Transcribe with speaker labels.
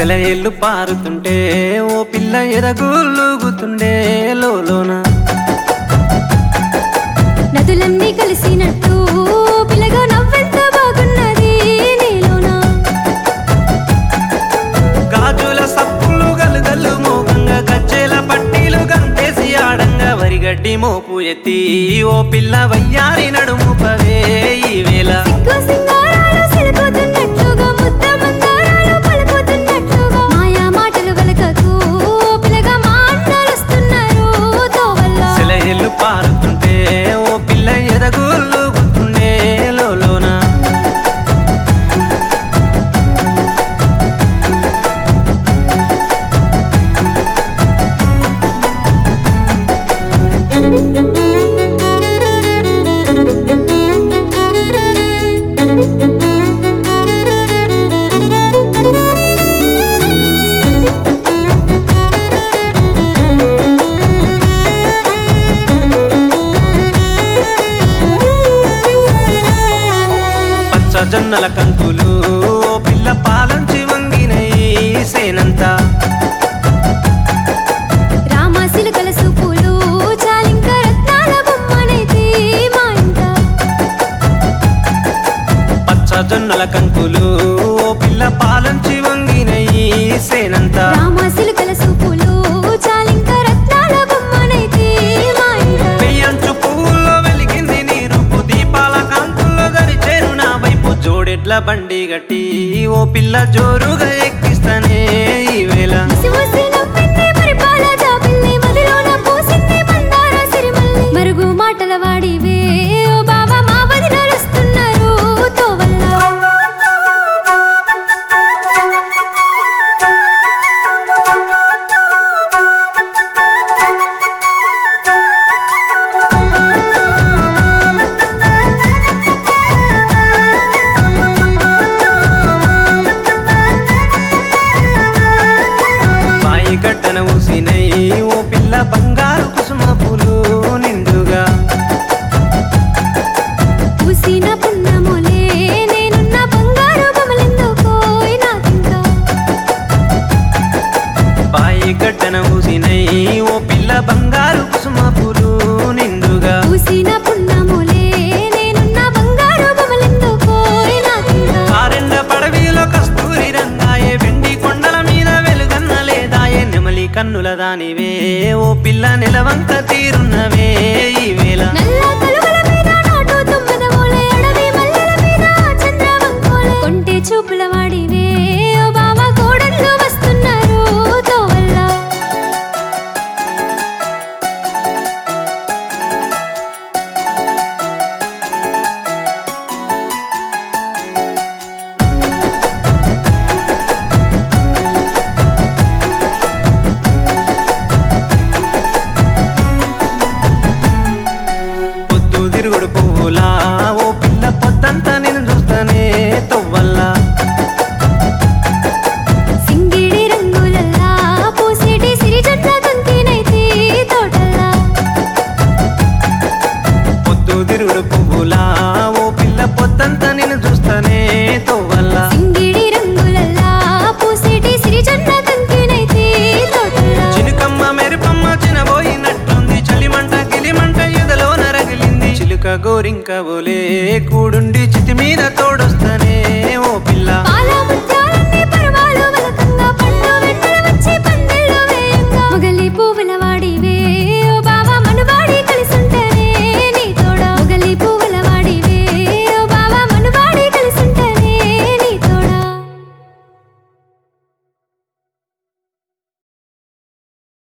Speaker 1: సెలయేళ్ళు పారుతుంటే ఓ పిల్ల ఎదగులుగుతుండే లోలోన
Speaker 2: నదులన్నీ కలిసినట్టు పిల్లగా నవ్వెంత బాగున్నది నీలోనా
Speaker 1: గాజుల సప్పులు గలుగల్లు మోగంగా గజ్జెల పట్టీలు గంతేసి ఆడంగా వరిగడ్డి మోపు ఎత్తి ఓ పిల్ల వయ్యారి నడుము పవే ఈ వేళ
Speaker 2: సిగ్గు సింగారాలు సిలుకుతున్నట్లుగా ముద్ద మందారాలు పలుకుతున్నట్లుగా మాయా మాటలు వెలకకు పిల్లగా మా అన్నలుస్తున్నారు తోవల్ల
Speaker 1: సెలయేళ్ళు పారుతుంటే ఓ పిల్ల ఎదగులుగుతుండే లోలోన పచ్చ జొన్నల కంకులు ఓ పిల్ల పాలంచి వంగినై సేనంతా
Speaker 2: రామ సిలుకల సూపులు చాలింక రత్నాల బొమ్మనైతే మా ఇంట
Speaker 1: పచ్చ జొన్నల కంకులు ఓ పిల్ల పాలంచి వంగినై సేనంతా
Speaker 2: రామ సిలుకల సూపులు చాలింక రత్నాల బొమ్మనైతే మా ఇంట
Speaker 1: పెయ్యంచు పువ్వుల్లో వెలిగింది నీ రూపు దీపాల కాంతుల్లో దరిచేరు నా వైపు జోడెడ్ల బండి గట్టి ఓ పిల్ల జోరుగా ఎక్కిస్తానే ఈ వేళ
Speaker 2: ముసి ముసి నవ్వింది పరిపాల జాబిల్లి మదిలోన పూసింది మందార సిరిమల్లి మరుగు మాటల వాడివే ఓ బాబా మా వదినరుస్తున్నారు తోవల్ల
Speaker 1: బాయి గడ్డన ఊసినై ఓ పిల్ల బంగారు కుసుమ పూలు నిండుగా
Speaker 2: పూసిన పున్నములే నేనున్న బంగారు బొమ్మలెందుకో నాకింకా
Speaker 1: బాయి గడ్డన ఊసినై ఓ పిల్ల బంగారు కుసుమ పూలు నిండుగా
Speaker 2: పూసిన పున్నములే నేనున్న బంగారు బొమ్మలెందుకో నాకింకా
Speaker 1: ఆరెండ పడవిలో కస్తూరి రంగాయే వెండి కొండల మీద వెలుగన్న లేదాయే నెమలి కన్నుల దానివే ఓ పిల్ల నిలవంక తీరున్నవే ఈ వేళ
Speaker 2: నల్ల కలువల మీద నాటు తుమ్మెదమూలే అడవి మల్లెల మీద చంద్రవంకోలే కొంటె చూపుల వాడివే ఓ బావా కోడళ్ళు వస్తున్నారు తోవల్ల
Speaker 1: పొద్దు తిరుగుడు పువ్వులా ఓ పిల్ల పొద్దంతా నేను చూస్తానే తొవ్వల్లా
Speaker 2: సింగిడి రంగులల్లా పూసేటి సిరిజట్ల కంకినైతే తోటల్లా
Speaker 1: పొద్దు తిరుగుడు పువ్వులా ఓ పిల్ల పొద్దంతా నేను చూస్తానే తొవ్వల్లా
Speaker 2: సింగిడి రంగులల్లా పూసేటి సిరిజట్ల కంకినైతే తోటల్లా
Speaker 1: చిలుకమ్మ మెరుపమ్మ చినబోయినట్టుంది చలిమంట గిలిమంట ఎదలో నరగిలింది చిలుక గోరింక ఓలే కూడుండి చితిమి